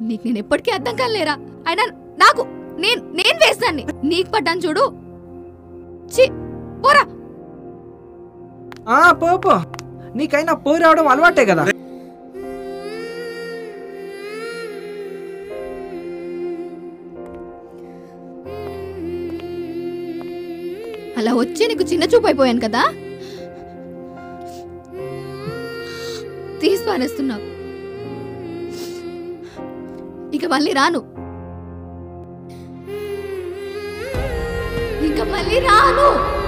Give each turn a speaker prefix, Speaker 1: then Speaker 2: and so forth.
Speaker 1: నీకు నేను ఎప్పటికీ అర్థం కాలేరా అయినా నాకు నేను నేను వేస్తాన్ని నీకు పడ్డాను చూడు చి పోరా
Speaker 2: ఆ పో పో నీకైనా పోయి రావడం అలవాటే కదా
Speaker 1: అలా వచ్చి నీకు చిన్న చూపు అయిపోయాను కదా తీసి పారేస్తున్నావు ఇక మళ్ళీ రాను ఇక మళ్ళీ రాను